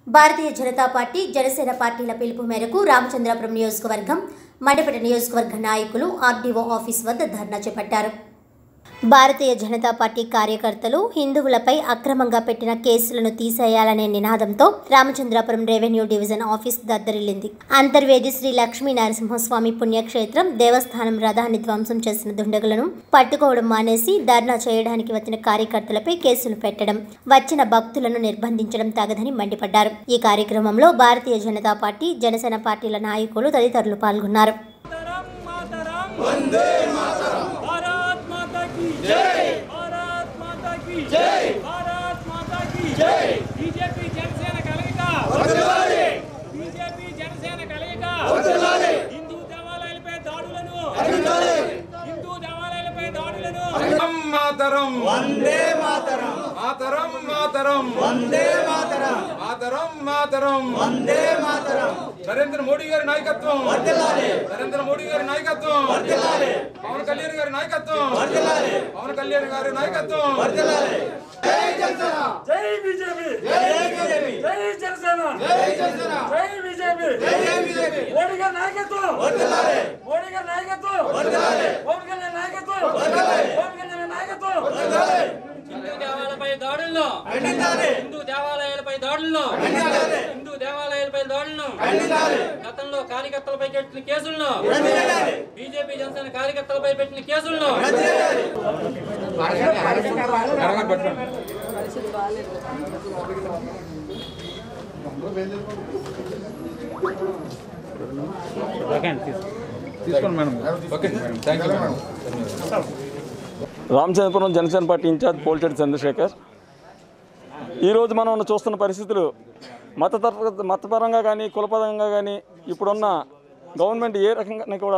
భారతీయ Janata party Janasena పార్టీల పిలుపు మేరకు రామచంద్రాపురం నియోజకవర్గం మండపేట నియోజకవర్గ నాయకులు ఆర్డీఓ ఆఫీస్ వద్ద ధర్నా చేపట్టారు భారతీయ జనతా పార్టీ కార్యకర్తలు హిందువులపై అక్రమంగా పెట్టిన కేసులను తీసేయాలనే నినాదంతో రామచంద్రాపురం రెవెన్యూ డివిజన్ ఆఫీస్ దద్దరిల్లింది అంతర్వేది శ్రీ లక్ష్మీ నరసింహస్వామి పుణ్యక్షేత్రం దేవస్థానం రథాన్ని ధ్వంసం చేసిన దుండగులను పట్టుకోవడం మానేసి ధర్నా చేయడానికి వచ్చిన కార్యకర్తలపై కేసులు పెట్టడం వచ్చిన భక్తులను నిర్బంధించడం తగదని మండిపడ్డారు ఈ కార్యక్రమంలో భారతీయ జనతా పార్టీ జనసేన పార్టీల నాయకులు తదితరులు పాల్గొన్నారు मातरम मातरम वंदे मातरम भारत माता की जय भारत माता की जय भारत माता की जय बीजेपी जनसेన కలయిక వర్ధిల్లాలి బీజేపీ జనసేన కలయిక వర్ధిల్లాలి హిందూ దేవాలయాలపై దాడులను అరికట్టాలి హిందూ దేవాలయాలపై దాడులను మాతరం వందే మాతరం మాతరం మాతరం వందే మాతరం మాతరం మాతరం వందే మాతరం నరేంద్ర మోడీ గారి నాయకత్వం వర్ధిల్లాలి నరేంద్ర మోడీ గారి నాయకత్వం వర్ధిల్లాలి పవన్ కళ్యాణ్ గారి నాయకత్వం వర్ధిల్లాలి పవన్ కళ్యాణ్ గారి నాయకత్వం వర్ధిల్లాలి జై బీజేపీ జై బీజేపీ జై జనసేన జై జనసేన జై బీజేపీ జై బీజేపీ మోడీ గారి నాయకత్వం వర్ధిల్లాలి మోడీ గారి నాయకత్వం వర్ధిల్లాలి పవన్ కళ్యాణ్ నాయకత్వం వర్ధిల్లాలి పవన్ కళ్యాణ్ నాయకత్వం వర్ధిల్లాలి హిందూ దేవాలయాలపై దాడులను హిందూ దేవాలయాలపై దాడులను హిందూ దేవాలయాలపై దాడులను గతంలో కార్యకర్తలపై పెట్టిన కేసులను బీజేపీ జనసేన కార్యకర్తలపై పెట్టిన కేసులను తీసుకోండి madam okay thank you madam Ramachandrapuram Janasena party in charge Polchetti Chandrasekhar ఈరోజు మనం చూస్తున్న పరిస్థితులు మతతర మతపరంగా కానీ కులపరంగా కానీ ఇప్పుడున్న గవర్నమెంట్ ఏ రకంగా కూడా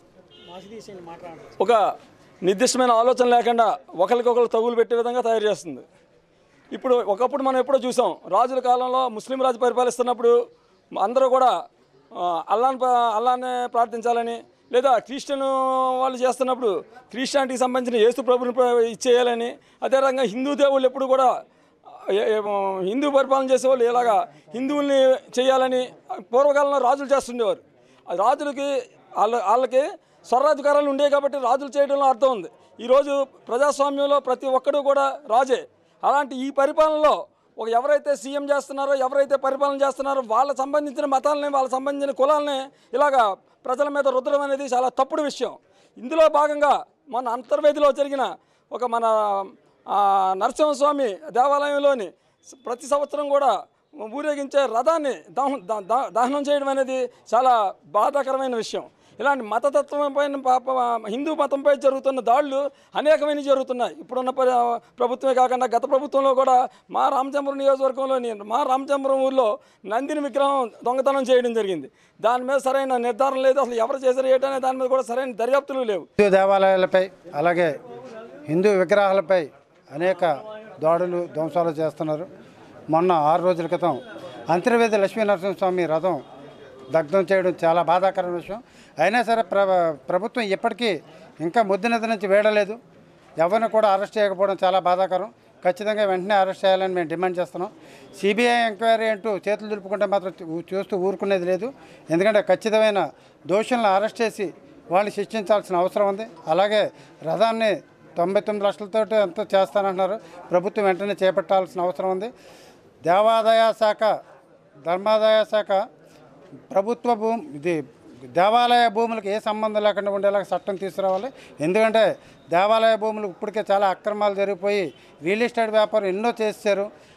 ఒక నిర్దిష్టమైన ఆలోచన లేకుండా ఒకరికొకరు తగులు పెట్టే విధంగా తయారు చేస్తుంది ఇప్పుడు ఒకప్పుడు మనం ఎప్పుడో చూసాం రాజుల కాలంలో ముస్లిం రాజు పరిపాలిస్తున్నప్పుడు అందరూ కూడా ఆ, అల్లాని ప- అల్లానే ప్రార్థించాలని లేదా క్రిస్టియన్ వాళ్ళు చేస్తున్నప్పుడు క్రిస్టియానిటీకి సంబంధించిన యేసు ప్రభుని ప్ర- ఇచ్చేయాలని అదే రకంగా హిందూ దేవుళ్ళు ఎప్పుడు కూడా ఏ- ఏ- హిందూ పరిపాలన చేసేవాళ్ళు ఇలాగా హిందువుల్ని చేయాలని పూర్వకాలంలో రాజులు చేస్తుండేవారు ఆ రాజులకి వాళ్ళ వాళ్ళకి స్వరాధికారాలు ఉండేవి కాబట్టి రాజులు చేయడంలో అర్థం ఉంది ఈరోజు ప్రజాస్వామ్యంలో ప్రతి ఒక్కడు కూడా రాజే అలాంటి ఈ పరిపాలనలో ఒక ఎవరైతే సీఎం చేస్తున్నారో ఎవరైతే పరిపాలన చేస్తున్నారో వాళ్ళ సంబంధించిన మతాలని వాళ్ళ సంబంధించిన కులాలని ఇలాగా ప్రజల మీద రుద్దడం అనేది చాలా తప్పుడు విషయం ఇందులో భాగంగా మన అంతర్వేదిలో జరిగిన ఒక మన ఆ, నరసింహస్వామి దేవాలయంలోని స- ప్రతి సంవత్సరం కూడా ఊరేగించే రథాన్ని దహ- ద- ద- దహనం చేయడం అనేది చాలా బాధాకరమైన విషయం ఇలాంటి మతతత్వం పైన పాప హిందూ మతంపై జరుగుతున్న దాడులు అనేకమైనవి జరుగుతున్నాయి ఇప్పుడున్న పరి- ప్రభుత్వమే కాకుండా గత ప్రభుత్వంలో కూడా మా రామచంద్రం నియోజకవర్గంలోని మా రామచంద్రం ఊర్లో నందిని విగ్రహం దొంగతనం చేయడం జరిగింది దాని మీద సరైన నిర్ధారణ లేదు అసలు ఎవరు చేశారు ఏంటనే దాని మీద కూడా సరైన దర్యాప్తులు లేవు హిందూ దేవాలయాలపై అలాగే హిందూ విగ్రహాలపై అనేక దాడులు ధ్వంసాలు చేస్తున్నారు మొన్న ఆరు రోజుల క్రితం అంతర్వేది లక్ష్మీ నరసింహస్వామి రథం దగ్ధం చేయడం చాలా బాధాకరమైన విషయం అయినా సరే ప్ర ప్రభుత్వం ఇప్పటికీ ఇంకా ముద్దునది నుంచి వేడలేదు ఎవరిని కూడా అరెస్ట్ చేయకపోవడం చాలా బాధాకరం ఖచ్చితంగా వెంటనే అరెస్ట్ చేయాలని మేము డిమాండ్ చేస్తున్నాం సిబిఐ ఎంక్వైరీ అంటూ చేతులు దులుపుకుంటే మాత్రం చూ- చూస్తూ ఊరుకునేది లేదు ఎందుకంటే ఖచ్చితమైన దోషులను అరెస్ట్ చేసి వాళ్ళని శిక్షించాల్సిన అవసరం ఉంది అలాగే రథాన్ని తొంభై తొమ్మిది లక్షలతో ఎంతో చేస్తానంటున్నారు ప్రభుత్వం వెంటనే చేపట్టాల్సిన అవసరం ఉంది దేవాదాయ శాఖ ధర్మాదాయ శాఖ ప్రభుత్వ భూమి ఇది దేవాలయ భూములకు ఏ సంబంధం లేకుండా ఉండేలా చట్టం తీసుకురావాలి ఎందుకంటే దేవాలయ భూములు ఇప్పటికే చాలా అక్రమాలు జరిగిపోయి రియల్ ఎస్టేట్ వ్యాపారం ఎన్నో చేశారు